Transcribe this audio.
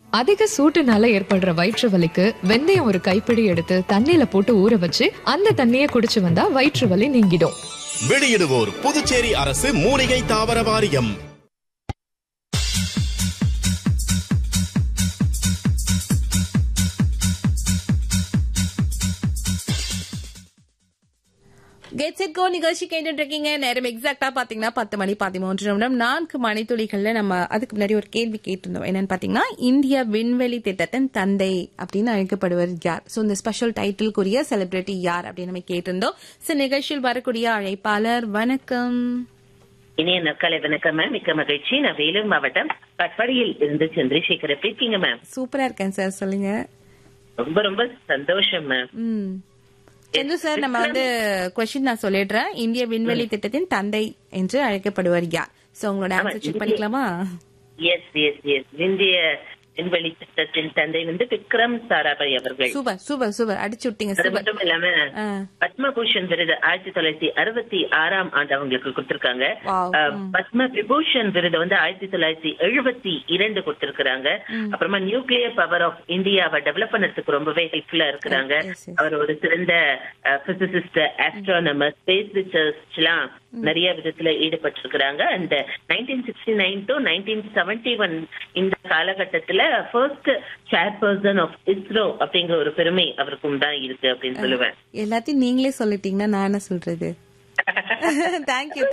அதிக சூட்டுனால ஏற்படுற வயிற்று வலிக்கு வெந்தயம் ஒரு கைப்பிடி எடுத்து தண்ணியில போட்டு ஊற வச்சு அந்த தண்ணியை குடிச்சு வந்தா வயிற்று வலி நீங்கிடும் வெளியிடுவோர் புதுச்சேரி அரசு மூலிகை தாவர வாரியம் கெட் செட் கோ நிகழ்ச்சி கேட்டுட்டு இருக்கீங்க நேரம் எக்ஸாக்டா பாத்தீங்கன்னா பத்து மணி பதிமூன்று நிமிடம் நான்கு மணித்துளிகள்ல நம்ம அதுக்கு முன்னாடி ஒரு கேள்வி கேட்டிருந்தோம் என்னன்னு பாத்தீங்கன்னா இந்திய விண்வெளி திட்டத்தின் தந்தை அப்படின்னு அழைக்கப்படுவர் யார் சோ இந்த ஸ்பெஷல் டைட்டிலுக்குரிய செலிபிரிட்டி யார் அப்படின்னு நம்ம கேட்டிருந்தோம் சோ நிகழ்ச்சியில் வரக்கூடிய அழைப்பாளர் வணக்கம் இனிய நற்காலை வணக்கம் மேம் மிக்க மகிழ்ச்சி நான் வேலூர் மாவட்டம் பட்பாடியில் இருந்து சந்திரசேகர் எப்படி இருக்கீங்க மேம் சூப்பரா இருக்கேன் சார் சொல்லுங்க ரொம்ப ரொம்ப சந்தோஷம் மேம் ம் செந்து சார் நம்ம வந்து கொஸ்டின் நான் சொல்லிடுறேன் இந்திய விண்வெளி திட்டத்தின் தந்தை என்று அழைக்கப்படுவர் யார் சோ உங்களோட ஆன்சர் செக் பண்ணிக்கலாமா எஸ் எஸ் எஸ் இந்திய விண்வெளி திட்டத்தின் தந்தை வந்து விக்ரம் சாராபாய் அவர்கள் சூப்பர் சூப்பர் சூப்பர் அடிச்சு விட்டீங்க அது சூப்பர் மட்டும் இல்லாம ஆ. பத்மபூஷன் விருது ஆயிரத்தி தொள்ளாயிரத்தி அறுபத்தி ஆறாம் ஆண்டு அவங்களுக்கு கொடுத்திருக்காங்க Wow. அஹ், பத்ம விபூஷன் விருது வந்து ஆயிரத்தி தொள்ளாயிரத்தி எழுபத்தி இரண்டு கொடுத்திருக்கிறாங்க அப்புறமா நியூக்ளியர் பவர் ஆஃப் இந்தியாவை டெவலப் பண்ணதுக்கு ரொம்பவே ஹெல்ப்ஃபுல்லா இருக்கிறாங்க Yes, yes. அவர் ஒரு சிறந்த பிசிசிஸ்ட் ஆஸ்ட்ரானமர் ஸ்பேஸ் ரிசர்ச் எல்லாம் நிறைய விதத்துல ஈடுபட்டிருக்கிறாங்க அந்த nineteen sixty nine to nineteen seventy one இந்த காலகட்டத்துல ஃபர்ஸ்ட் சேர்பர்சன் ஆஃப் இஸ்ரோ அப்படிங்கிற ஒரு பெருமை அவருக்கும் தான் இருக்கு அப்படின்னு சொல்லுவேன் எல்லாத்தையும் நீங்களே சொல்லிட்டீங்கன்னா நான் என்ன சொல்றது தேங்க்யூ